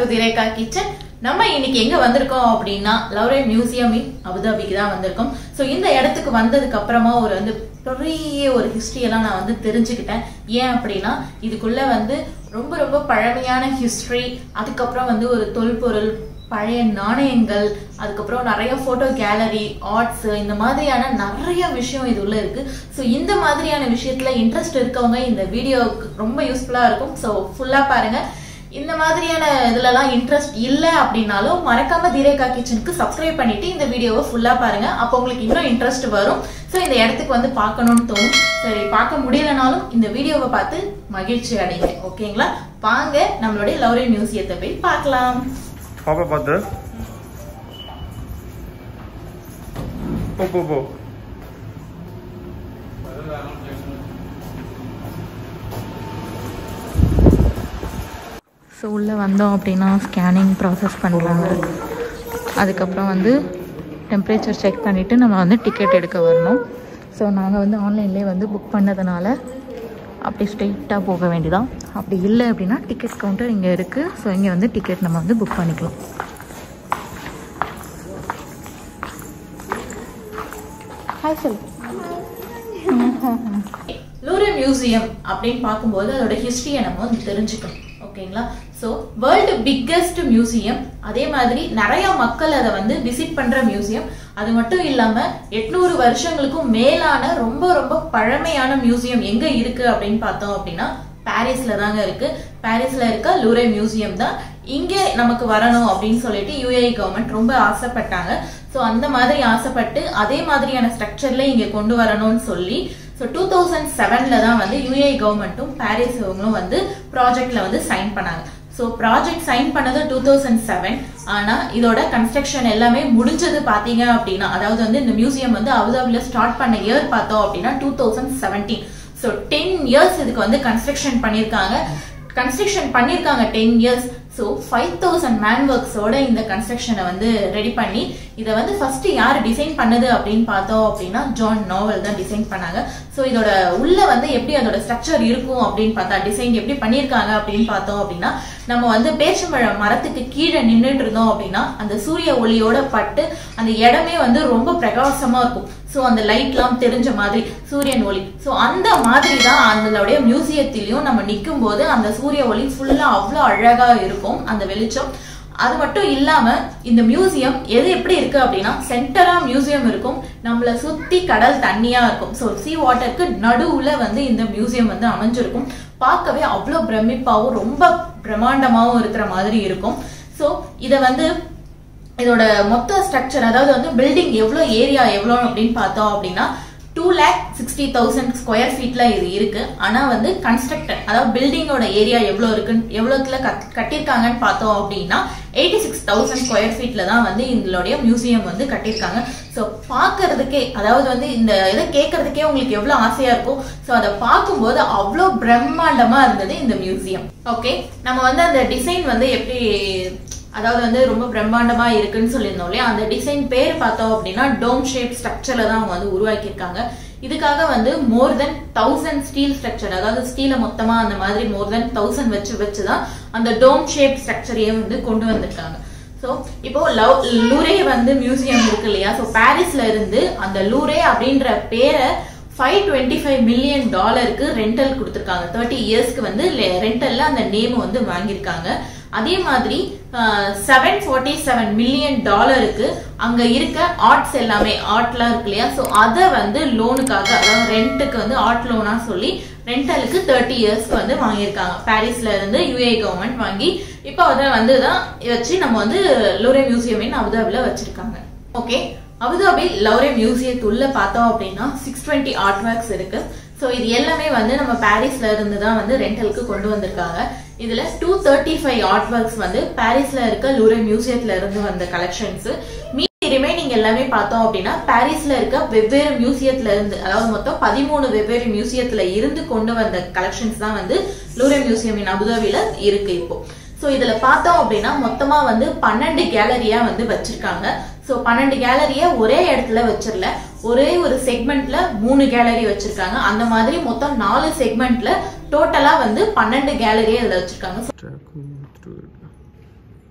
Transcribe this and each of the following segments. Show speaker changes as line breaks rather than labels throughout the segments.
திரேகா kitchen நம்ம இன்னைக்கு எங்க வந்திருக்கோம் அப்படின்னா லவ்ரே மியூசியம் இன் அபுதாபிக்கு தான் வந்திருக்கோம் ஸோ இந்த இடத்துக்கு வந்ததுக்கு அப்புறமா ஒரு வந்து பெரிய ஒரு ஹிஸ்டரி எல்லாம் நான் வந்து தெரிஞ்சுக்கிட்டேன் ஏன் அப்படின்னா இதுக்குள்ள வந்து ரொம்ப ரொம்ப பழமையான ஹிஸ்டரி அதுக்கப்புறம் வந்து ஒரு தொல்பொருள் பழைய நாணயங்கள் அதுக்கப்புறம் நிறைய ஃபோட்டோ கேலரி ஆர்ட்ஸ் இந்த மாதிரியான நிறைய விஷயம் இது உள்ள இருக்கு ஸோ இந்த மாதிரியான விஷயத்துல இன்ட்ரெஸ்ட் இருக்கவங்க இந்த வீடியோவுக்கு ரொம்ப யூஸ்ஃபுல்லா இருக்கும் ஸோ ஃபுல்லா பாருங்க இந்த மாதிரியான இதுலலாம் இன்ட்ரெஸ்ட் இல்லை அப்படின்னாலும் மறக்காம தீரேகா கிச்சனுக்கு சப்ஸ்கிரைப் பண்ணிட்டு இந்த வீடியோவை ஃபுல்லா பாருங்க அப்போ உங்களுக்கு இன்னும் இன்ட்ரெஸ்ட் வரும் ஸோ இந்த இடத்துக்கு வந்து பார்க்கணும்னு தோணும் சரி பார்க்க முடியலனாலும் இந்த வீடியோவை பார்த்து மகிழ்ச்சி அடைங்க ஓகேங்களா வாங்க நம்மளுடைய லவ்ரே மியூசியத்தை போய் பார்க்கலாம்
பாப்பா பார்த்து போ போ போ
ஸோ உள்ளே வந்தோம் அப்படின்னா ஸ்கேனிங் ப்ராசஸ் பண்ணுறாங்க அதுக்கப்புறம் வந்து டெம்பரேச்சர் செக் பண்ணிவிட்டு நம்ம வந்து டிக்கெட் எடுக்க வரணும் ஸோ நாங்கள் வந்து ஆன்லைன்லேயே வந்து புக் பண்ணதுனால அப்படி ஸ்ட்ரெயிட்டாக போக வேண்டியதான் அப்படி இல்லை அப்படின்னா டிக்கெட் கவுண்டர் இங்கே இருக்குது ஸோ இங்கே வந்து டிக்கெட் நம்ம வந்து புக் பண்ணிக்கலாம் ஹாய் சொல்லு லூரே மியூசியம் அப்படின்னு பார்க்கும்போது அதோட ஹிஸ்டரியை நம்ம வந்து தெரிஞ்சுக்கணும் ஓகேங்களா ஸோ வேர்ல்டு பிக்கெஸ்ட் மியூசியம் அதே மாதிரி நிறைய மக்கள் அதை வந்து விசிட் பண்ற மியூசியம் அது மட்டும் இல்லாம எட்நூறு வருஷங்களுக்கும் மேலான ரொம்ப ரொம்ப பழமையான மியூசியம் எங்க இருக்கு அப்படின்னு பார்த்தோம் அப்படின்னா பாரிஸ்ல தாங்க இருக்கு பாரிஸ்ல இருக்க லூரே மியூசியம் தான் இங்க நமக்கு வரணும் அப்படின்னு சொல்லிட்டு யுஏஇ கவர்மெண்ட் ரொம்ப ஆசைப்பட்டாங்க ஸோ அந்த மாதிரி ஆசைப்பட்டு அதே மாதிரியான ஸ்ட்ரக்சர்ல இங்க கொண்டு வரணும்னு சொல்லி ஸோ டூ தௌசண்ட் செவன்ல தான் வந்து யுஏஇ கவர்மெண்ட்டும் பாரிஸ் இவங்களும் வந்து ப்ராஜெக்ட்ல வந்து சைன் பண்ணாங்க ஸோ ப்ராஜெக்ட் சைன் பண்ணது டூ தௌசண்ட் செவன் ஆனால் இதோட கன்ஸ்ட்ரக்ஷன் எல்லாமே முடிஞ்சது பார்த்தீங்க அப்படின்னா அதாவது வந்து இந்த மியூசியம் வந்து அபுதாபியில் ஸ்டார்ட் பண்ண இயர் பார்த்தோம் அப்படின்னா two thousand seventeen so ten years இதுக்கு வந்து கன்ஸ்ட்ரக்ஷன் பண்ணியிருக்காங்க கன்ஸ்ட்ரக்ஷன் பண்ணியிருக்காங்க ten years so five thousand man ஒர்க்ஸோட இந்த கன்ஸ்ட்ரக்ஷனை வந்து ரெடி பண்ணி இதை வந்து ஃபர்ஸ்ட் யார் டிசைன் பண்ணது அப்படின்னு பார்த்தோம் அப்படின்னா ஜான் நோவல் தான் டிசைன் பண்ணாங்க ஸோ இதோட உள்ள வந்து எப்படி அதோட ஸ்ட்ரக்சர் இருக்கும் அப்படின்னு பார்த்தா டிசைன் எப்படி பண்ணியிருக்காங்க அப்படின்னு பார்த்தோம் அப்படின்னா நம்ம வந்து பேச்சம்பழம் மரத்துக்கு கீழே நின்றுட்டு இருந்தோம் அப்படின்னா அந்த சூரிய ஒளியோட பட்டு அந்த இடமே வந்து ரொம்ப பிரகாசமா இருக்கும் ஸோ அந்த லைட்லாம் தெரிஞ்ச மாதிரி சூரியன் ஒளி ஸோ அந்த மாதிரி தான் அதனுடைய மியூசியத்திலையும் நம்ம நிற்கும் போது அந்த சூரிய ஒளி ஃபுல்லாக அவ்வளோ அழகாக இருக்கும் அந்த வெளிச்சம் அது மட்டும் இல்லாம இந்த மியூசியம் எது எப்படி இருக்கு அப்படின்னா சென்டரா மியூசியம் இருக்கும் நம்மள சுத்தி கடல் தண்ணியா இருக்கும் ஸோ சி வாட்டருக்கு நடுவுல வந்து இந்த மியூசியம் வந்து அமைஞ்சிருக்கும் பார்க்கவே அவ்வளோ பிரமிப்பாவும் ரொம்ப பிரம்மாண்டமாவும் இருக்கிற மாதிரி இருக்கும் ஸோ இதை வந்து இதோட மொத்த ஸ்ட்ரக்சர் அதாவது வந்து பில்டிங் எவ்வளோ ஏரியா எவ்வளோ அப்படின்னு பார்த்தோம் அப்படின்னா two lakh sixty thousand square ஃபீட்ல இது இருக்கு ஆனா வந்து கன்ஸ்ட்ரக்டட் அதாவது பில்டிங்கோட ஏரியா எவ்வளோ இருக்குன்னு எவ்வளோத்துல கட் கட்டியிருக்காங்கன்னு பார்த்தோம் அப்படின்னா எயிட்டி சிக்ஸ் தௌசண்ட் ஸ்கொயர் ஃபீட்ல தான் வந்து இதனுடைய மியூசியம் வந்து கட்டியிருக்காங்க ஸோ பார்க்கறதுக்கே அதாவது வந்து இந்த இதை கேட்கறதுக்கே உங்களுக்கு எவ்வளோ ஆசையா இருக்கும் ஸோ அதை பார்க்கும்போது அவ்வளோ பிரம்மாண்டமா இருந்தது இந்த மியூசியம் ஓகே நம்ம வந்து அந்த டிசைன் வந்து எப்படி அதாவது வந்து ரொம்ப பிரம்மாண்டமா இருக்குன்னு சொல்லியிருந்தோம் இல்லையா அந்த டிசைன் பேர் பார்த்தோம் அப்படின்னா டோம் ஷேப் ஸ்ட்ரக்சர்ல தான் அவங்க வந்து உருவாக்கியிருக்காங்க இதுக்காக வந்து more than thousand steel structure அதாவது ஸ்டீலை மொத்தமா அந்த மாதிரி மோர் தென் தௌசண்ட் வச்சு வச்சு தான் அந்த டோம் ஷேப் ஸ்ட்ரக்சரையே வந்து கொண்டு வந்திருக்காங்க ஸோ இப்போ லவ் லூரே வந்து மியூசியம் இருக்கு இல்லையா ஸோ பாரிஸ்ல இருந்து அந்த லூரே அப்படின்ற பேரை ஃபைவ் டுவெண்ட்டி ஃபைவ் மில்லியன் டாலருக்கு ரெண்டல் கொடுத்துருக்காங்க தேர்ட்டி இயர்ஸ்க்கு வந்து ரெண்டல்ல அந்த நேம் வந்து வாங்கியிருக்காங்க அதே மாதிரி செவன் ஃபார்ட்டி செவன் மில்லியன் டாலருக்கு அங்க இருக்க ஆர்ட்ஸ் எல்லாமே ஆர்ட்லாம் இருக்கு இல்லையா ஸோ அதை வந்து லோனுக்காக அதாவது ரெண்ட்டுக்கு வந்து ஆர்ட் லோனா சொல்லி ரெண்டலுக்கு தேர்ட்டி இயர்ஸ்க்கு வந்து வாங்கியிருக்காங்க பாரிஸ்ல இருந்து யுஏ கவர்மெண்ட் வாங்கி இப்போ அதை வந்து தான் வச்சு நம்ம வந்து லோரே மியூசியம் அபுதாபில வச்சிருக்காங்க ஓகே அபுதாபி லவ்ரே மியூசியத்துள்ள பார்த்தோம் அப்படின்னா சிக்ஸ் டுவெண்ட்டி ஆர்ட் ஒர்க்ஸ் இருக்கு ஸோ இது எல்லாமே வந்து நம்ம பாரிஸ்ல இருந்து தான் வந்து ரெண்டலுக்கு கொண்டு வந்திருக்காங்க இதுல two thirty five art works வந்து பாரிஸ்ல இருக்க லூரே மியூசியத்துல இருந்து வந்த கலெக்ஷன்ஸ் மீதி ரிமைனிங் எல்லாமே பார்த்தோம் அப்படின்னா பாரிஸ்ல இருக்க வெவ்வேறு மியூசியத்துல இருந்து அதாவது மொத்தம் பதிமூணு வெவ்வேறு மியூசியத்துல இருந்து கொண்டு வந்த கலெக்ஷன்ஸ் தான் வந்து லூரே மியூசியம் இன் அபுதாபில இருக்கு இப்போ ஸோ இதுல பார்த்தோம் அப்படின்னா மொத்தமா வந்து பன்னெண்டு கேலரியா வந்து வச்சிருக்காங்க ஸோ பன்னெண்டு கேலரியை ஒரே இடத்துல வச்சிடல ஒரே ஒரு செக்மெண்ட்ல மூணு கேலரி வச்சிருக்காங்க அந்த மாதிரி மொத்தம் நாலு செக்மெண்ட்ல டோட்டலா வந்து பன்னெண்டு கேலரியை இதுல வச்சிருக்காங்க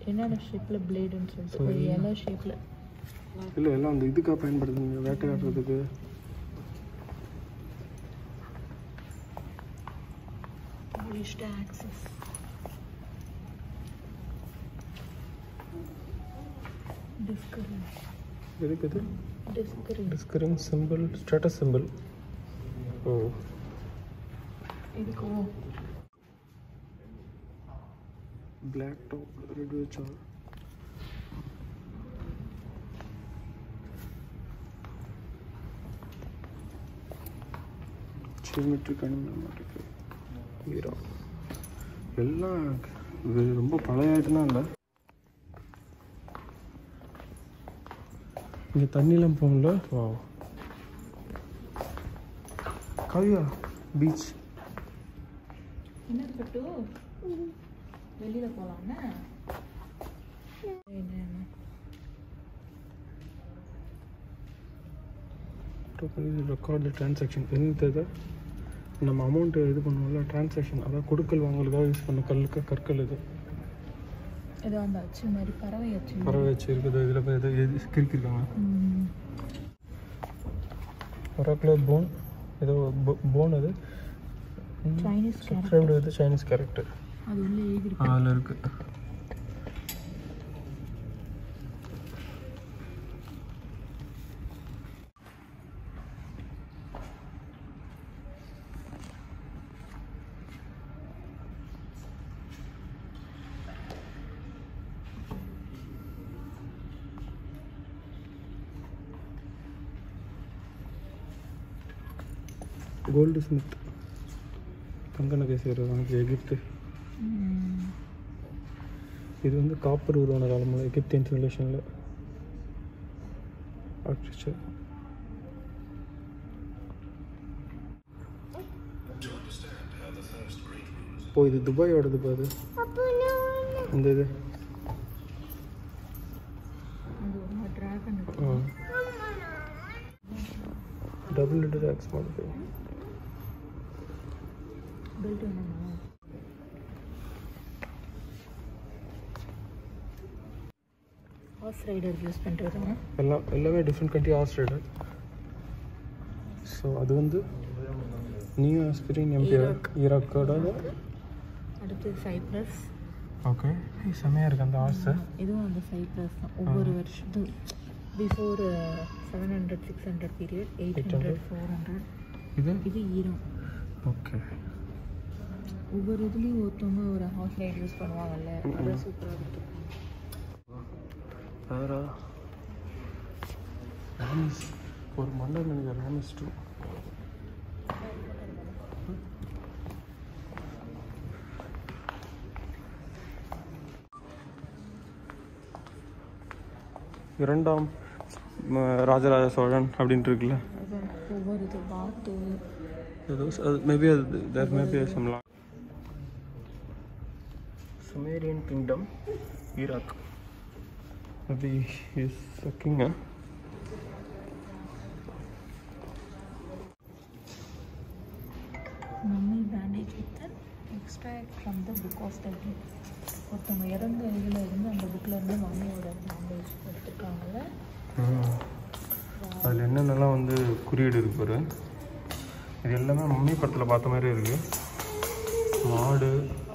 என்னோட ஷேப்பில் பிளேடுன்னு சொல்லிட்டு ஒரு இலை ஷேப்பில்
இல்லை எல்லாம் அந்த இதுக்காக பயன்படுத்துங்க வேட்டையாடுறதுக்கு
polished axis discourage
எதுக்கு இது
discourage
டிஸ்கரிங் சிம்பிள் ஸ்டேட்டஸ் சிம்பிள் ஓ
இதுக்கு
பிளாக் டாப் ரெட் வச்சா ஜியோமெட்ரிக் அனிமேட்டிக் ஹீரோ எல்லாம் இது ரொம்ப பழைய ஐட்டம்லாம் இல்லை இங்கே தண்ணிலாம் போகல வா கவியா பீச்
என்ன பட்டு வெளியில போலாம்னா என்ன
ரெக்கார்ட் த டிரான்சாக்ஷன் என்னது நம்ம அமௌண்ட்டு இது பண்ணுவோம்ல டிரான்சாக்ஷன் அதாவது கொடுக்கல் வாங்கலுக்காக யூஸ் பண்ண கல்லுக்கு கற்கள் இது
ஏதோ அந்த அச்சு மாதிரி பறவை அச்சு
பறவை வச்சு இருக்குது இதில் போய் எது எது கிறுக்கிருக்காங்க
ம்.
ஒராக்குலர் போன் ஏதோ போன் அது
Chinese character.
Subscribed with Chinese character
அது உள்ள எழுதிருக்கு
அதில் இருக்குது கோல்டு ஸ்மித் தங்க நகை செய்கிறவங்க எகிப்து
ம்.
இது வந்து காப்பர் உருவான காலமில் எகிப்தியன் சிவிலேஷனில் ஆர்கிடெக்சர் ஓ இது துபாயோடது பா அது இந்த இது
அது ஒரு டிராகன்
டபுள் லிட்டர் ஆக்ஸ் மாதிரி
பெல்ட் வேணுமா ஹார்ஸ் ரைடர் யூஸ் பண்ணுறதுங்க
எல்லாம் எல்லாமே different country horse rider so அது வந்து நியூ ஆஸ்பிரின் எம்பிஆர் ஈராக்கோட
அடுத்து சைப்ரஸ்
ஓகே செம்மையாக இருக்குது அந்த ஹார்ஸு
இதுவும் அந்த சைப்ரஸ் தான் ஒவ்வொரு வருஷத்து before seven hundred six hundred period eight hundred four hundred
இது
இது ஈரம்
ஓகே
ஒவ்வொரு இதுலேயும் ஒருத்தவங்க ஒரு ஹார்ஸ் ரைட் யூஸ் பண்ணுவாங்கல்ல அது சூப்பராக இருக்கும்
வேறா ராமிஸ் ஒரு மன்னர் நினைக்கிற ராமிஸ் டூ இரண்டாம் ம, ராஜராஜ சோழன் அப்படின்ட்டு இருக்குல்ல
அதான் ஒவ்வொரு இது வாத்து
ஏதோ மேபி அது தேர் மேபி சம்லாம் Sumerian kingdom Iraq maybe is கிங்க
mummy bandage with extract from the book of the dead ஒருத்தவங்க இறந்த இதில் இருந்து அந்த புக்கில் இருந்து மம்மியோட பேண்டேஜ் எடுத்துருக்காங்கல்ல
அதில் என்னென்னலாம் வந்து குறியீடு இருக்கு பாரு இது எல்லாமே மம்மி படத்தில் பார்த்த மாதிரி இருக்கு மாடு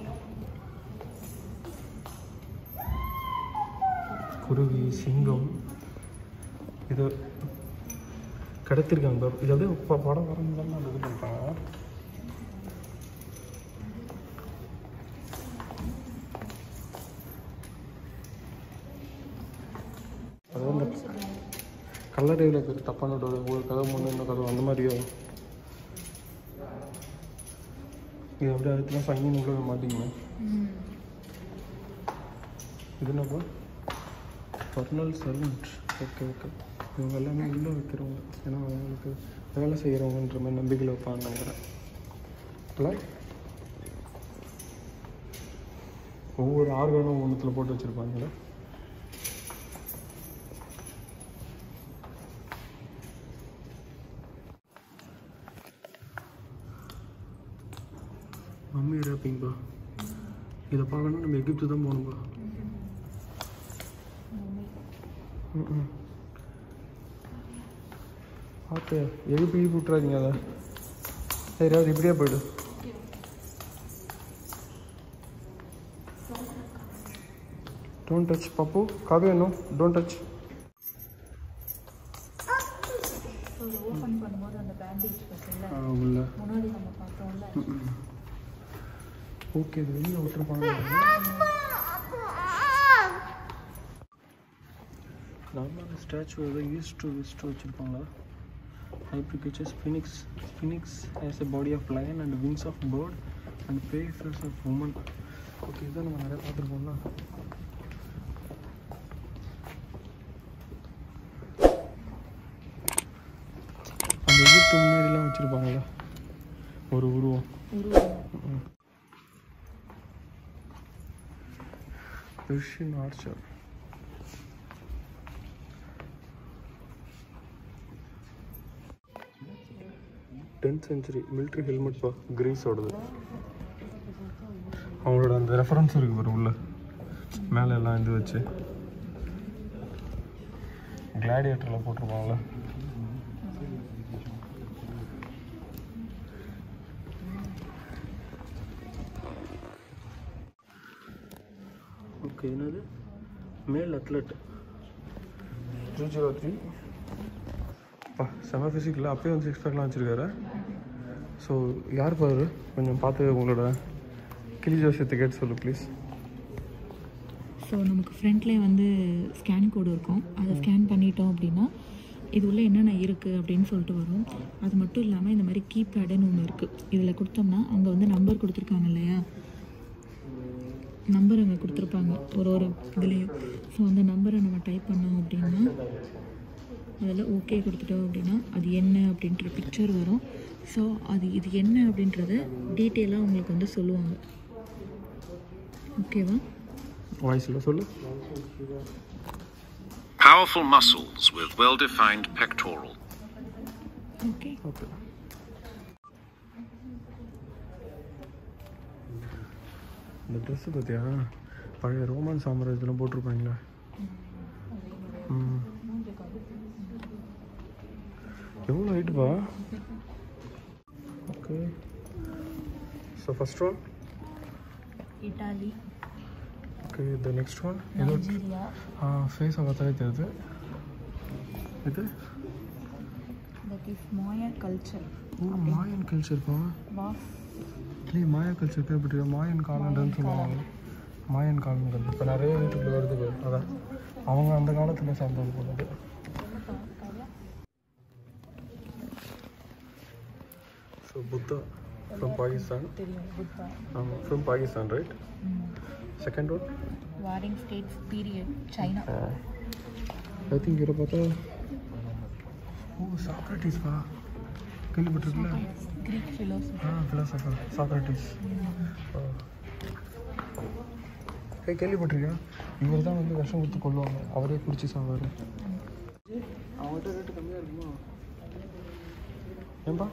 குருவி சிங்கம் இது கிடைத்திருக்காங்க பாரு. இது அப்படியே ப- படம் வரைஞ்சாலும் அந்த இது பண்ணுறாங்க அது வந்து கல்லறையில் இருக்கிற தப்பான டோர் ஒரு கதவு முன்னே இன்னும் கதவு அந்த மாதிரியோ இது அப்படியே அதுக்குலாம் ஃபைன் உள்ள மாட்டிங்க இது என்னப்பா பர்னல் சர்வெண்ட் ஓகே ஓகே இவங்க எல்லாமே உள்ளே வைக்கிறவங்க ஏன்னா அவங்களுக்கு வேலை செய்கிறவங்கன்ற மாதிரி நம்பிக்கையில் வைப்பாங்க நினைக்கிறேன் இல்லை ஒவ்வொரு ஆர்கானும் ஒன்றுத்தில் போட்டு வச்சுருப்பாங்களே மம்மி ரேப்பிங்ப்பா இதை பார்க்கணும் நம்ம எகிப்து தான் போகணும்பா ம் பார்த்து எழுப்பி எழுப்பி விட்றாதீங்க அதை சரி அது இப்படியே போயிடு don't touch Pappu Kavya no don't touch
so அதை ஓப்பன் பண்ணும்போது அந்த பேண்டேஜ் இருக்குல்ல
உள்ள
முன்னாடி நம்ம பார்த்தோம்ல
ஓகே இது வெளியில் விட்டுருப்பாங்க நார்மல் ஸ்டாச்சு ஏதோ ஈஸ்ட் டு வெஸ்ட் வச்சுருப்பாங்களா ஹைப்ரிகேச்சர்ஸ் phoenix phoenix has a body of lion and wings of bird and பே ஃபேஸ் ஆஃப் உமன் ஓகே இதான் நம்ம நிறைய பார்த்துருப்போம்ல அந்த எகிப்து முன்னாடிலாம் வச்சுருப்பாங்களா ஒரு உருவம்
உருவம்
Persian archer tenth century military helmet பா கிரீஸோடது அவங்களோட அந்த ரெஃபரன்ஸ் இருக்கு பாரு உள்ள மேலே எல்லாம் இது வச்சு கிளாடியேட்டரில் போட்டிருப்பாங்களே ஓகே என்னது மேல் அத்லெட் த்ரீ ஜீரோ த்ரீ அப்பா செம ஃபிசிக்கில் அப்பயே வந்து சிக்ஸ் பேக்லாம் வச்சுருக்காரு ஸோ யார் பாரு கொஞ்சம் பார்த்து உங்களோட கிளி ஜோசியத்தை கேட்டு சொல்லு ப்ளீஸ்
ஸோ நமக்கு ஃப்ரண்ட்லேயே வந்து ஸ்கேன் கோடு இருக்கும் அதை ஸ்கேன் பண்ணிட்டோம் அப்படின்னா இது உள்ள என்னென்ன இருக்குது அப்படின்னு சொல்லிட்டு வரும் அது மட்டும் இல்லாமல் இந்த மாதிரி கீபேடுன்னு ஒன்று இருக்குது இதில் கொடுத்தோம்னா அங்கே வந்து நம்பர் கொடுத்துருக்காங்க இல்லையா நம்பர் அங்கே கொடுத்துருப்பாங்க ஒரு ஒரு இதுலேயும் ஸோ அந்த நம்பரை நம்ம டைப் பண்ணோம் அப்படின்னா அதில் ஓகே கொடுத்துட்டோம் அப்படின்னா அது என்ன அப்படின்ற பிக்சர் வரும் ஸோ அது இது என்ன அப்படின்றத டீட்டெயிலாக உங்களுக்கு வந்து சொல்லுவாங்க ஓகேவா
வாய்ஸில் சொல்லு
Powerful muscles with well defined pectoral.
Okay
okay இந்த ட்ரெஸ்ஸு பார்த்தியா பழைய ரோமன் சாம்ராஜ்யத்தில் போட்டிருப்பாங்களே ம் எவ்வளோ ஹைட்டுப்பா okay so first one
Italy
okay the next one ஏதோ
நைஜீரியா
ஆ ஃபேஸை பார்த்தாலே தெரியுது இது
தட் இஸ் மாயா கல்ச்சர்
ஓ மாயன் கல்ச்சர்ப்பா
வாஸ்
இல்லை மாயா கல்ச்சர் கேள்விப்பட்டிருக்கா மாயன் காலண்டர்னு சொல்லுவாங்க மாயன் காலண்டர் இப்போ நிறைய யூடியூப்ல வருது பாரு. அதான் அவங்க அந்த காலத்தில் சார்ந்தது போனது ஸோ புத்தா ஃப்ரம் பாகிஸ்தான்
தெரியும் புத்தா
ஆமாம் from Pakistan right second one
warring states period China
I think இதை பார்த்தா ஓ சாக்ரட்டிஸ்பா கேள்விப்பட்டிருக்கல
கிரீக் ஃபிலோசபி
ஆ ஃபிலாசபர் சாக்ரட்டிஸ் ஏய் கேள்விப்பட்டிருக்கியா இவர் தான் வந்து விஷம் கொடுத்து கொள்ளுவாங்க அவரே குடிச்சு சாவார் அவங்ககிட்ட ரேட்டு கம்மியாக இருக்குமா ஏன்பா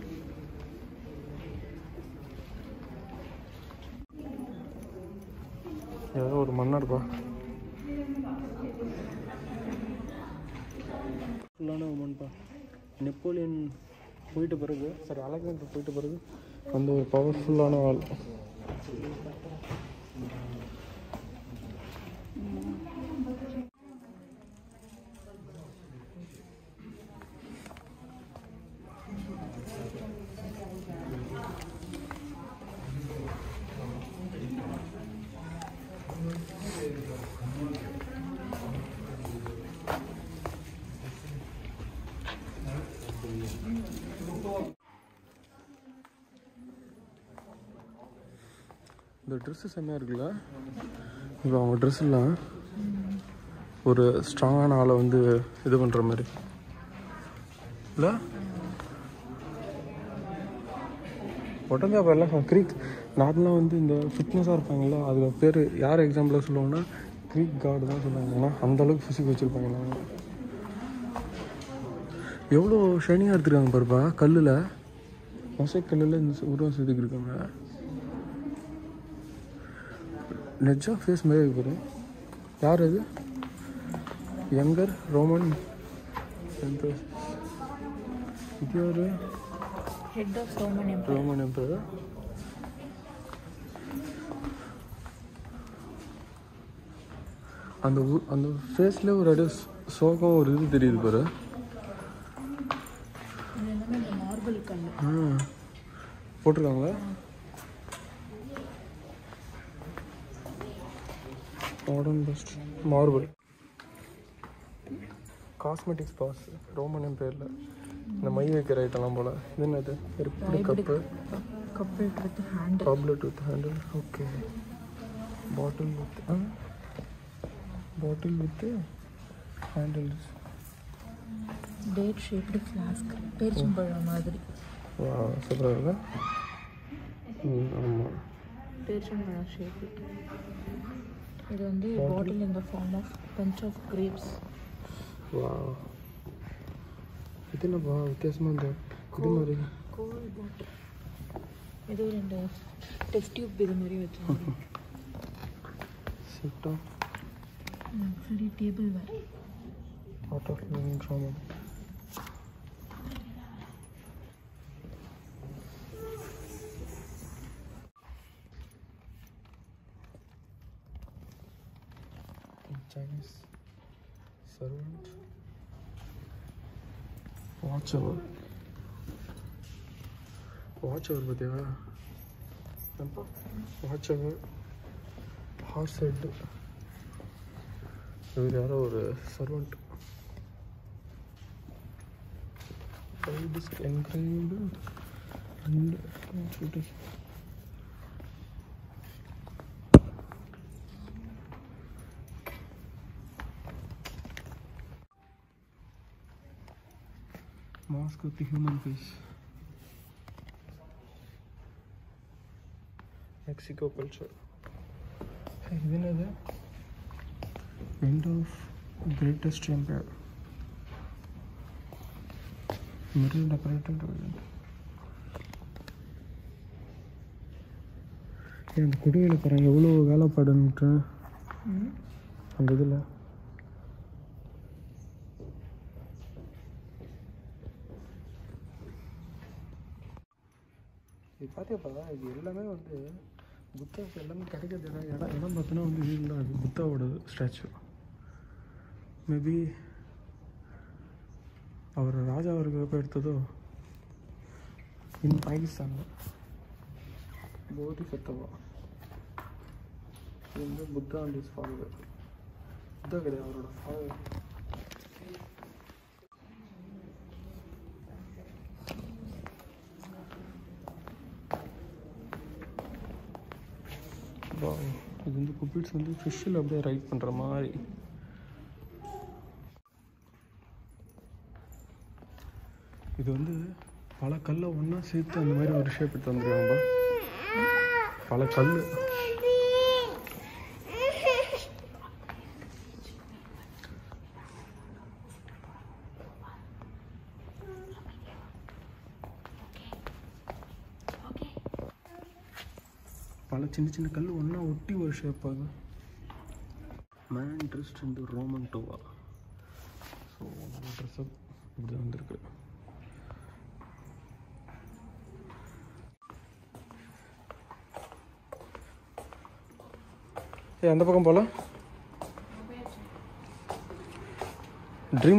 ஏதோ ஒரு மன்னர்ப்பா ஃபுல்லான உமன்ப்பா நெப்போலியன் போயிட்ட பிறகு சரி அலெக்சாண்டர் போயிட்ட பிறகு அந்த ஒரு பவர்ஃபுல்லான ஆள் இந்த ட்ரெஸ்ஸு செம்மையாக இருக்குல்ல இப்போ அவங்க ட்ரெஸ்ஸெல்லாம் ஒரு ஸ்ட்ராங்கான ஆளை வந்து இது பண்ணுற மாதிரி இல்லை உடனே அப்போ எல்லாம் க்ரீக் நார்மலாக வந்து இந்த ஃபிட்னஸாக இருப்பாங்கல்ல அது பேர் யார் எக்ஸாம்பிளாக சொல்லுவாங்கன்னா க்ரீக் கார்டு தான் சொல்லுவாங்க ஏன்னா அந்த அளவுக்கு ஃபிசிக் வச்சுருப்பாங்க அவங்க எவ்வளோ ஷைனிங்காக எடுத்துருக்காங்க பாருப்பா கல்லில் மொசைக் கல்லில் இந்த உருவம் செதுக்கிருக்காங்க நெஜா ஃபேஸ் மாதிரி இருக்கு பாரு யார் அது யங்கர் ரோமன் எம்பரர் இது ஒரு
head of Roman
Roman emperor அந்த ஊ- அந்த ஃபேஸ்ல ஒரு அப்படியே சோ- சோகம் ஒரு இது தெரியுது பாரு
இது எல்லாமே இந்த மார்பிள் கல்
ஆ போட்டிருக்காங்க மாடர்ன் பெஸ்ட் மார்பிள் காஸ்மெட்டிக்ஸ் பாஸ் ரோமன் எம்பையரில் இந்த மை வைக்கிற ஐட்டம்லாம் போல் இது என்னது ஒரு கப்பு
கப்பல் with hand
tablet with handle okay bottle with uh, bottle with uh, handles
date shaped flask பேரிச்சம்பழம் மாதிரி
வா சூப்பராக இருக்கா ம் ஆமாம்
பேரிச்சம்பழம் ஷேப்பு இது வந்து பாட்டில் இந்த form of bunch of grapes
வா இது என்னப்பா வித்தியாசமாக இந்த இது மாதிரி
கோல் பாட்டில் ஏதோ ரெண்டு டெஸ்ட் டியூப் இது மாதிரி வச்சுருக்கோம்
செட் ஆஃப்
சரி table where
art of living drama Chinese servant watch her watch her பார்த்தியா வாட்ச் அவர் ஹார்ஸ் ஹெட்டு இவர் யாரோ ஒரு servant disc engraved and mask with the human face Mexico culture hey, இது என்னது end of greatest empire mirror decorated with- ஏய், அந்த குடியில் பாருங்க எவ்வளோ வேலைப்பாடுன்ட்டு அந்த இதில் இது பார்த்தியாப்பா இது எல்லாமே வந்து புத்தாவுக்கு எல்லாமே கிடைக்கிறது இடம் இடம் இடம் பார்த்தோன்னா வந்து இது தான் இது புத்தாவோட ஸ்டாச்சு மேபி அவர் ராஜா அவருக்கு எடுத்ததோ இன் பாகிஸ்தானில் போதி சத்தவா இது வந்து Buddha and his follower Buddha கிடையாது அவரோட ஃபாலோவர் இது வந்து குப்பிட்ஸ் வந்து ஃபிஷ்ஷில் அப்படியே ரைட் பண்ணுற மாதிரி இது வந்து பல கல்லை ஒன்றா சேர்த்து அந்த மாதிரி ஒரு ஷேப் எடுத்து வந்துருக்காங்கப்பா பல கல் பல சின்ன சின்ன கல் ஒன்றா ஒட்டி ஒரு ஷேப் ஆகுது மேன் ட்ரெஸ்ட் இந்த ரோமன் டோவா ஸோ ட்ரெஸ் அப் இப்படி தான் வந்திருக்கு ஏ அந்த பக்கம் போகலாம் ட்ரீம்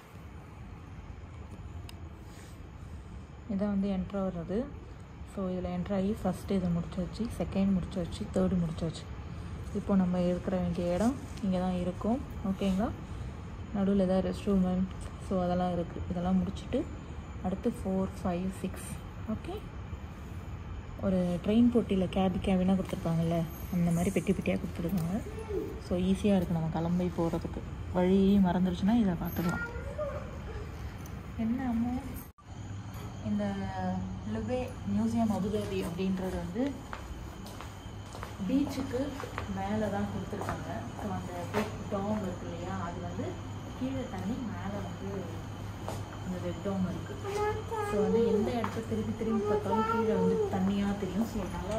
இதான் வந்து என்ட்ரு ஆகிறது ஸோ இதில் என்ட்ரு ஆகி ஃபஸ்ட்டு இது முடிச்சாச்சு செகண்ட் முடிச்சாச்சு தேர்டு முடிச்சாச்சு இப்போ நம்ம இருக்கிற வேண்டிய இடம் இங்கே தான் இருக்கும் ஓகேங்களா நடுவில் ஏதாவது ரெஸ்ட் ரூமு ஸோ அதெல்லாம் இருக்குது இதெல்லாம் முடிச்சுட்டு அடுத்து ஃபோர் ஃபைவ் சிக்ஸ் ஓகே ஒரு ட்ரெயின் போட்டியில் கேபி கேபினாக கொடுத்துருப்பாங்கல்ல அந்த மாதிரி பெட்டி பெட்டியாக கொடுத்துருக்காங்க ஸோ ஈஸியாக இருக்குது நம்ம கிளம்பி போகிறதுக்கு வழி மறந்துருச்சுன்னா இதை பார்த்துக்கலாம் என்ன அம்மா இந்த லுபே மியூசியம் அபுதாபி அப்படின்றது வந்து பீச்சுக்கு மேலே தான் கொடுத்துருக்காங்க ஸோ அந்த வெப் டாம் இருக்கு இல்லையா அது வந்து கீழே தண்ணி மேலே வந்து அந்த வெப் டாம் இருக்குது ஸோ வந்து எந்த இடத்த திருப்பி திரும்பி பார்த்தாலும் கீழே வந்து தண்ணியாக தெரியும் ஸோ நல்லா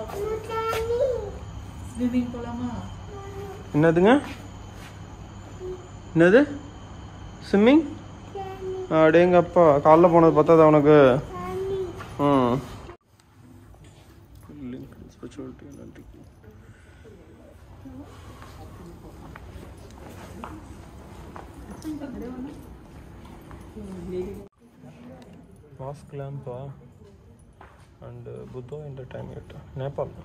ஸ்விம்மிங் போகலாமா
என்னதுங்க என்னது ஸ்விம்மிங் அடேங்கப்பா காலைல போனது பார்த்தா உனக்கு ம் ஸ்பெஷாலிட்டி நன்றி மாஸ்க் லேம்பா அண்ட் புத்தோ என்டர்டைன்மெண்ட் நேபாள்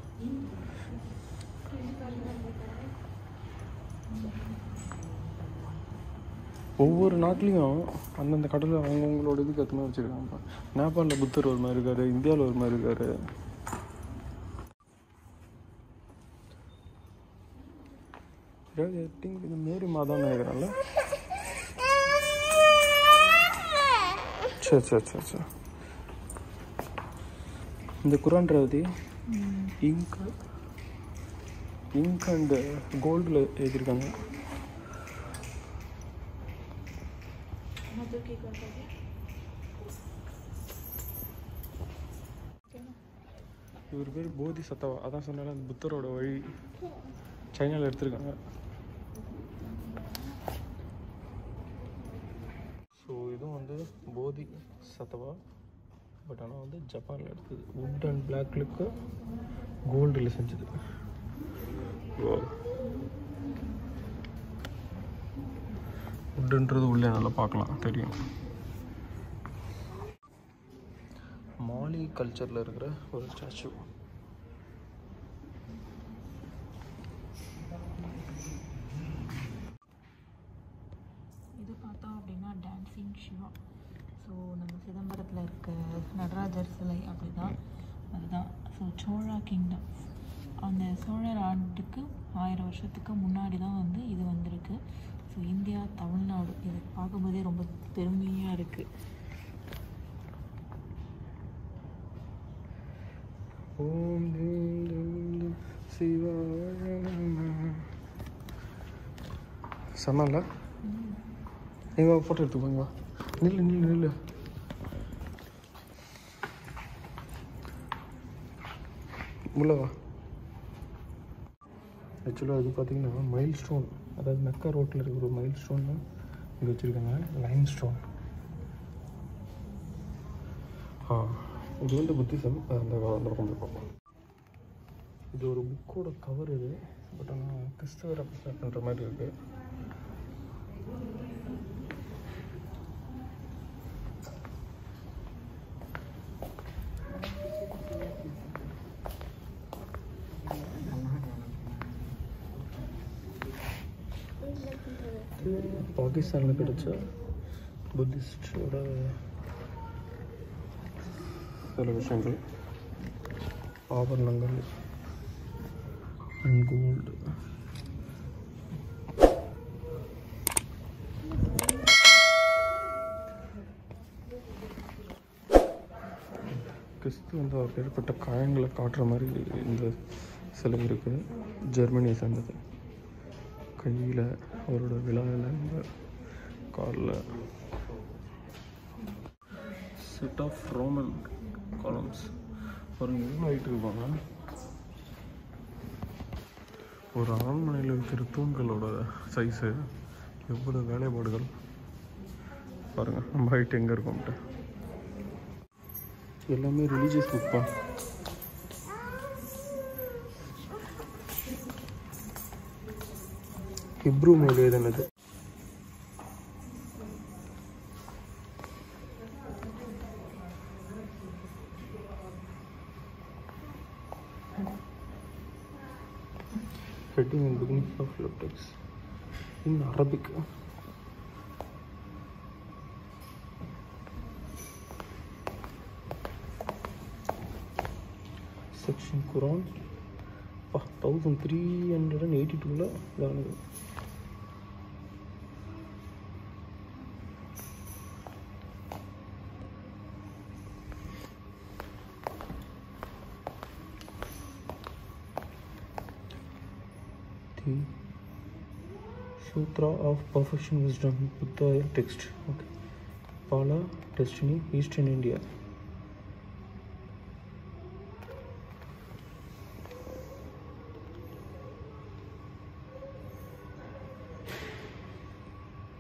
ஒவ்வொரு நாட்டிலையும் அந்தந்த கடலில் அவங்கவுங்களோட இதுக்கு ஏற்ற மாதிரி வச்சுருக்காங்கப்பா நேபாளில் புத்தர் ஒரு மாதிரி இருக்காரு இந்தியாவில் ஒரு மாதிரி இருக்காரு திங்க் இது மேரி மாதான்னு நினைக்கிறேன்ல சரி சரி சரி சரி இந்த Quran Revathi ink ink and கோல்டில் எழுதியிருக்காங்க இவர் பேர் போதி சத்தவா அதான் சொன்னால அந்த புத்தரோட வழி சைனாவில் எடுத்திருக்காங்க ஸோ இதுவும் வந்து போதி சத்தவா பட் ஆனால் வந்து ஜப்பானில் எடுத்தது வுட் அண்ட் பிளாக்லுக்கு கோல்டில் செஞ்சது வுட்டுன்றது உள்ளே நல்லா பார்க்கலாம் தெரியும் மாலி கல்ச்சரில் இருக்கிற ஒரு ஸ்டாச்சு
இது பார்த்தோம் அப்படின்னா டான்சிங் சிவா ஸோ நம்ம சிதம்பரத்தில் இருக்க நடராஜர் சிலை அப்படிதான் அதுதான் ஸோ சோழா கிங்டம் அந்த சோழர் ஆண்டுக்கு ஆயிரம் வருஷத்துக்கு முன்னாடி தான் வந்து இது வந்திருக்கு ஸோ இந்தியா தமிழ்நாடு இது பார்க்கும்போதே ரொம்ப பெருமையாக இருக்குது
ஓம் தீம் தீம் தீம் சிவாய நமः. செம்மல்ல எங்க ஃபோட்டோ எடுத்துக்கோங்க வா நில்லு நில்லு நில்லு உள்ள வா ஆக்சுவலாக அது பார்த்தீங்கன்னா மைல் ஸ்டோன் அதாவது மெக்கா ரோட்டில் இருக்கிற ஒரு மைல் ஸ்டோன் இங்கே வச்சுருக்காங்க லைம் ஸ்டோன் ஆ இது வந்து புத்திசம் அந்த அந்த பக்கம் போய் பார்ப்போம் இது ஒரு புக்கோட கவர் இது பட் ஆனால் கிறிஸ்தவ ரெப்ரசன்ட் பண்ணுற மாதிரி இருக்குது பாகிஸ்தானில் கிடைச்ச புத்திஸ்டோட சில விஷயங்கள் ஆபரணங்கள் அண்ட் கோல்டு கிறிஸ்து வந்து அவர் ஏற்பட்ட காயங்களை காட்டுற மாதிரி இந்த சிலை இருக்குது ஜெர்மனியை சேர்ந்தது கையில் அவரோட விழாவில் இந்த காலில் செட் ஆஃப் ரோமன் காலம்ஸ் பாருங்க எவ்வளோ ஹைட் இருப்பாங்க ஒரு அரண்மனையில் இருக்கிற தூண்களோட சைஸு எவ்வளோ வேலைப்பாடுகள் பாருங்க நம்ம ஹைட் எங்கே இருக்கோம்ட்டு எல்லாமே ரிலீஜியஸ் புக்பா ஹிப்ரூ மொழி எழுதுனது heading and beginning of love text in Arabic. Section Quran. Thousand three hundred and eighty டூவில் இதானது the Sutra of Perfection Wisdom, Buddha text. Okay. Pala, Destiny, Eastern India.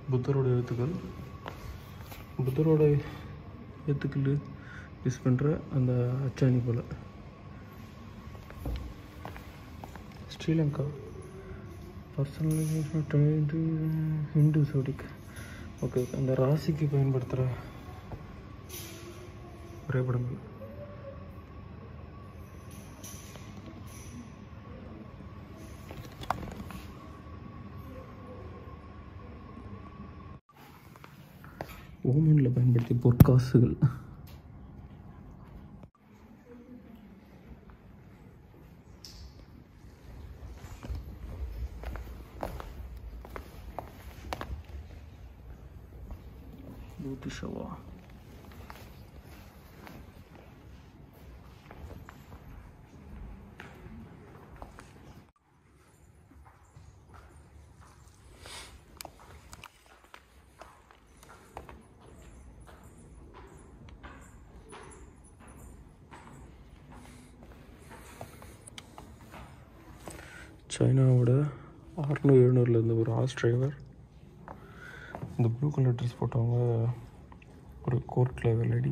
புத்தரோட எழுத்துக்கள் புத்தரோட எழுத்துக்கள் யூஸ் பண்ணுற அந்த அச்சாணி போல் Sri Lanka personal Hindu zodiac okay அந்த ராசிக்கு பயன்படுத்துகிற வரைபடங்கள் ஓமனில் பயன்படுத்திய பொற்காசுகள் பூத்திஷவா சைனாவோட அறுநூறு எழுநூறுல இருந்த ஒரு ஹார்ஸ் டிரைவர் இந்த ப்ளூ கலர் ட்ரெஸ் போட்டவங்க ஒரு கோர்ட்டில் வெள்ளடி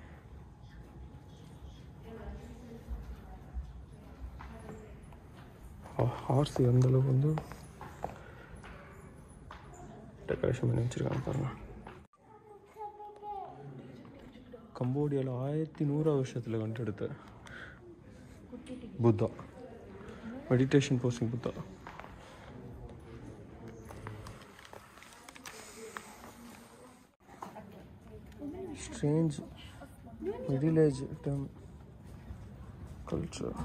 ஹார்ஸ் எந்த அளவுக்கு வந்து டெக்கரேஷன் பண்ணி வச்சுருக்காங்க பாருங்கள் கம்போடியாவில் ஆயிரத்தி நூறாவது வருஷத்தில் கண்டெடுத்த Buddha meditation posting Buddha strange middle age டம் கல்ச்சர்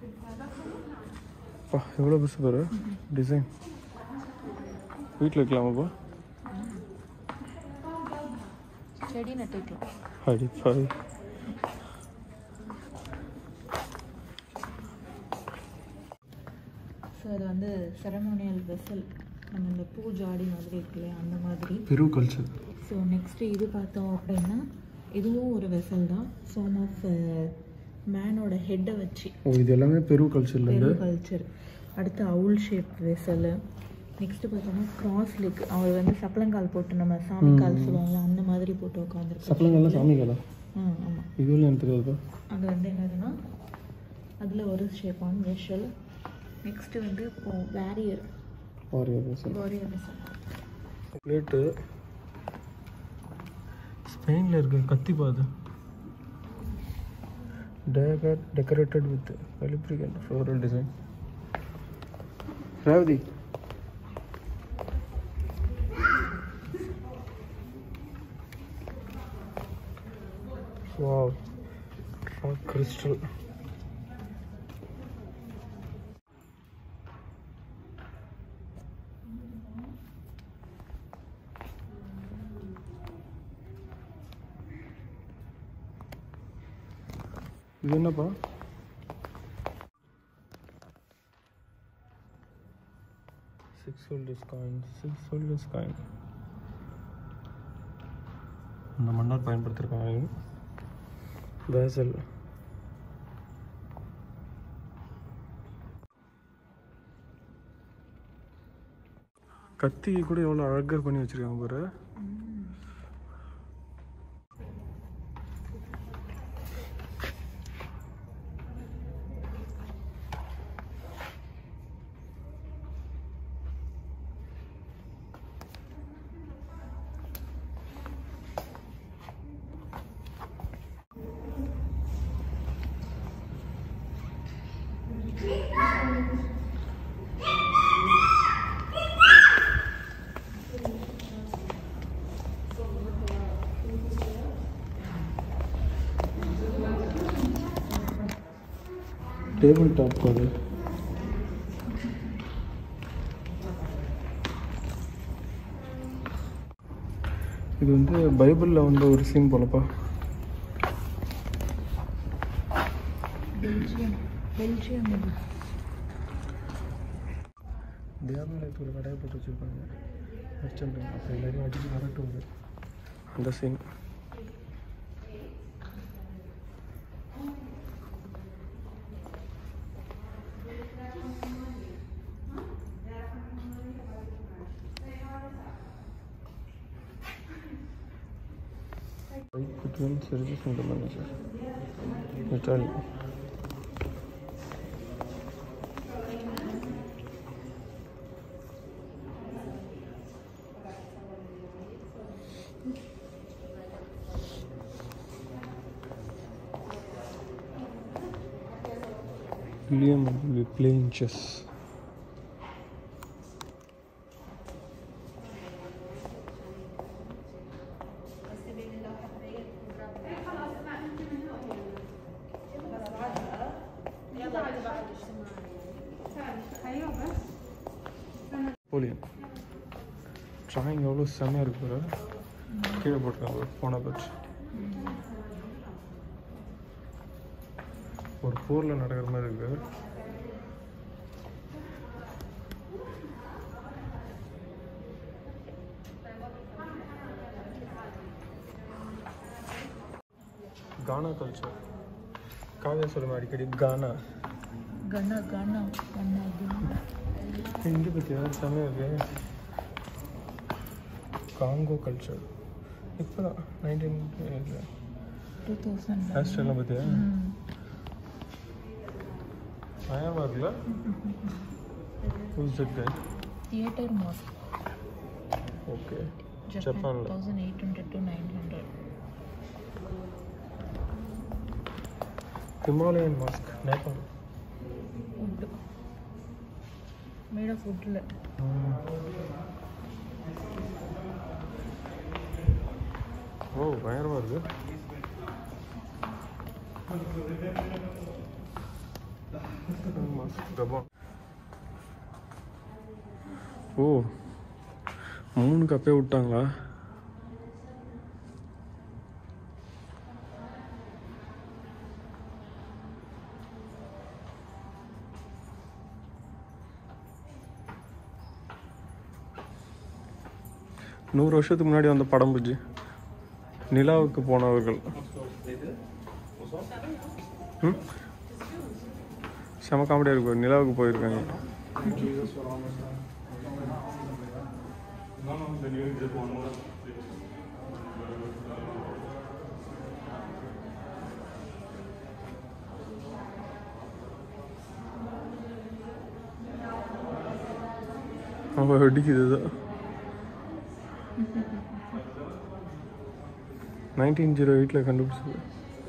பா எவ்வளோ பெருசு பாரு டிசைன் வீட்டில் வைக்கலாமாப்பா
செடி நட்டுக்கலாம்
அடி பாய்
ஸோ அது வந்து செரமோனியல் வெசல் நம்ம இந்த பூ ஜாடி மாதிரி இருக்கு இல்லையா அந்த மாதிரி
பெரு கல்ச்சர்
ஸோ நெக்ஸ்ட்டு இது பார்த்தோம் அப்படின்னா இதுவும் ஒரு வெசல் தான் ஃபார்ம் ஆஃப் மேனோட ஹெட்டை வச்சு
ஓ இது எல்லாமே பெரு கல்ச்சர்லேருந்து
பெரு கல்ச்சர் அடுத்து அவுல் ஷேப் வெசல் நெக்ஸ்ட்டு பார்த்தோம்னா கிராஸ் லிக் அவர் வந்து சப்பளங்கால் போட்டு நம்ம சாமி கால் சொல்லுவாங்க அந்த மாதிரி போட்டு உட்காந்துருக்கோம்
சப்பளங்கள்லாம் சாமிகளா
ஆ ஆமாம்
இதுவும் எனக்கு தெரியாதுப்பா
அது வந்து என்னதுன்னா அதில் ஒரு ஷேப்பான வெஷல் நெக்ஸ்ட்டு வந்து warrior
warrior sir
warrior vessel
blade ஸ்பெயினில் இருக்க கத்தி பாது டேகட் டெக்கரேட்டட் வித் எலிப்ரிக் and floral design Revathi wow rock crystal இது என்னப்பா six holders coin six holders coin இந்த மன்னர் பயன்படுத்தியிருக்காங்க வேசல் கத்தி கூட எவ்வளோ அழகாக பண்ணி வச்சிருக்காங்க பாரு டேபிள் டாப் அது இது வந்து பைபிளில் வந்து ஒரு சீன் போலப்பா
பெல்ஜியம் பெல்ஜியம் இது
தேவாலயத்தில் கடையை போட்டு வச்சுருப்பாங்க அர்ச்சனை அப்போ எல்லாரையும் அடிச்சு வரட்டும் அது அந்த scene Goodwin Service Center Manager. Italy. William will be playing chess. போலியன் ட்ராயிங் எவ்வளோ செம்மையாக இருக்கு பாரு கீழே போட்டிருக்காங்க போன பட்ச ஒரு போரில் நடக்கிற மாதிரி இருக்கு கானா கல்ச்சர் காவியா சொல்லுமா அடிக்கடி கானா
கண்ணா கண்ணா கண்ணா
இங்கே பற்றியா செம்மையாக இருக்கு காங்கோ கல்ச்சர் இப்போ தான் நைன்டீன்
டூ தௌசண்ட்
ஹேர் ஸ்டைலாம் பார்த்தியா பயமாக இருக்குல்ல who's that guy
theatre mask
okay
Japan
ஜப்பானில்
thousand eight hundred to nine hundred
Himalayan mask Nepal
wood made of வுட்டில்
ஓ பயங்கரமாக இருக்கு மாஸ்க் கபான் ஓ மூணு கப்பே விட்டாங்களா நூறு வருஷத்துக்கு முன்னாடி வந்த படம் புஜி நிலாவுக்கு போனவர்கள் ம் செம காமெடியாக இருக்கும் நிலாவுக்கு போயிருக்காங்க அவன் வெடிக்குது இது நைன்டீன் ஜீரோ எயிட்டில் கண்டுபிடிச்சது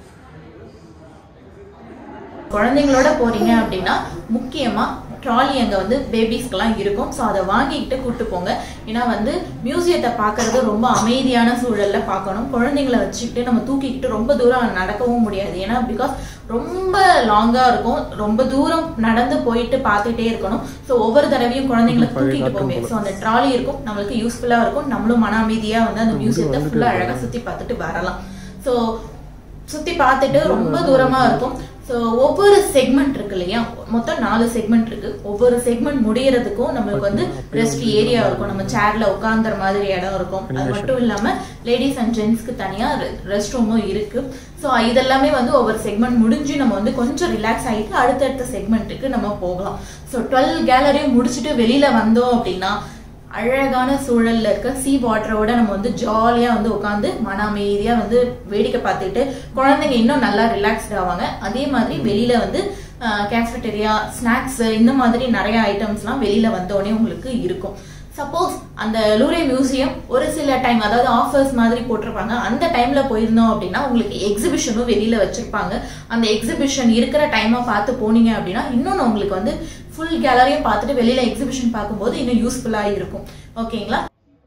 குழந்தைங்களோட போறீங்க அப்படின்னா முக்கியமா ட்ராலி அங்க வந்து பேபிஸ்க்கெல்லாம் இருக்கும் ஸோ அதை வாங்கிக்கிட்டு கூட்டு போங்க ஏன்னா வந்து மியூசியத்தை பார்க்கறது ரொம்ப அமைதியான சூழல்ல பார்க்கணும் குழந்தைங்களை வச்சுக்கிட்டு நம்ம தூக்கிக்கிட்டு ரொம்ப தூரம் நடக்கவும் முடியாது ஏன்னா பிகாஸ் ரொம்ப லாங்கா இருக்கும் ரொம்ப தூரம் நடந்து போயிட்டு பார்த்துட்டே இருக்கணும் ஸோ ஒவ்வொரு தடவையும் குழந்தைங்களை
பழைய
தூக்கிட்டு
காட்டும்
போங்க
போல.
ஸோ அந்த ட்ராலி இருக்கும் நம்மளுக்கு யூஸ்ஃபுல்லா இருக்கும் நம்மளும் மன அமைதியா வந்து அந்த
உள்ள
மியூசியத்தை
வந்துட்டு
ஃபுல்லா
இருக்காங்க.
அழகா சுத்தி பார்த்துட்டு வரலாம் ஸோ சுத்தி பார்த்துட்டு ரொம்ப தூரமா இருக்கும் ஸோ ஒவ்வொரு செக்மெண்ட் இருக்கு இல்லையா மொத்தம் நாலு செக்மெண்ட் இருக்கு ஒவ்வொரு செக்மெண்ட் முடியறதுக்கும் நம்மளுக்கு வந்து ரெஸ்ட் ஏரியா இருக்கும் நம்ம சேர்ல உட்கார்ந்துற மாதிரி இடம் இருக்கும் அது
Animation.
மட்டும் இல்லாம லேடிஸ் அண்ட் ஜென்ஸ்க்கு தனியா ரெஸ்ட் ரூமும் இருக்கு ஸோ இதெல்லாமே வந்து ஒவ்வொரு செக்மெண்ட் முடிஞ்சு நம்ம வந்து கொஞ்சம் ரிலாக்ஸ் ஆகிட்டு அடுத்தடுத்த செக்மெண்ட்டுக்கு நம்ம போகலாம் ஸோ டுவெல் கேலரியும் முடிச்சுட்டு வெளியில வந்தோம் அப்படின்னா அழகான சூழல்ல இருக்க சீ வாட்டரோட நம்ம வந்து ஜாலியா வந்து உட்காந்து மன அமைதியா வந்து வேடிக்கை பார்த்துட்டு குழந்தைங்க இன்னும் நல்லா ரிலாக்ஸ்ட் ஆவாங்க அதே மாதிரி வெளியில வந்து கேஃபெட்டரியா ஸ்நாக்ஸ் இந்த மாதிரி நிறைய ஐட்டம்ஸ்லாம் வெளியில வந்தோடனே உங்களுக்கு இருக்கும் சப்போஸ் அந்த லூரே மியூசியம் ஒரு சில டைம் அதாவது ஆஃபர்ஸ் மாதிரி போட்டிருப்பாங்க அந்த டைம்ல போயிருந்தோம் அப்படின்னா உங்களுக்கு எக்ஸிபிஷனும் வெளியில வச்சிருப்பாங்க அந்த எக்ஸிபிஷன் இருக்கிற டைமா பார்த்து போனீங்க அப்படின்னா இன்னொன்று உங்களுக்கு வந்து ஃபுல் கேலரியும் பார்த்துட்டு வெளியில எக்ஸிபிஷன் பார்க்கும்போது இன்னும் யூஸ்ஃபுல்லா இருக்கும் ஓகேங்களா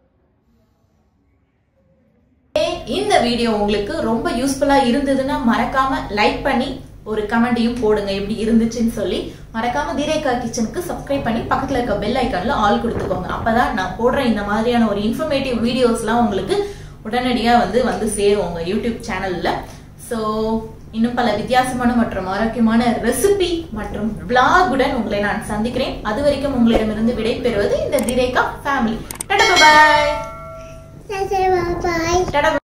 இந்த வீடியோ உங்களுக்கு ரொம்ப யூஸ்ஃபுல்லா இருந்ததுன்னா மறக்காம லைக் பண்ணி ஒரு கமெண்டையும் போடுங்க எப்படி இருந்துச்சுன்னு சொல்லி மறக்காம தீரேகா கிச்சனுக்கு சப்ஸ்கிரைப் பண்ணி பக்கத்துல இருக்க பெல் ஐக்கான்ல ஆல் கொடுத்துக்கோங்க அப்பதான் நான் போடுற இந்த மாதிரியான ஒரு இன்ஃபர்மேட்டிவ் வீடியோஸ்லாம் உங்களுக்கு உடனடியா வந்து வந்து சேரும் உங்க யூடியூப் சேனல்ல ஸோ இன்னும் பல வித்தியாசமான மற்றும் ஆரோக்கியமான ரெசிபி மற்றும் பிளாகுடன் உங்களை நான் சந்திக்கிறேன் அது வரைக்கும் உங்களிடமிருந்து விடைபெறுவது இந்த திரேகா ஃபேமிலி டடா பாய்
Bye.
டடா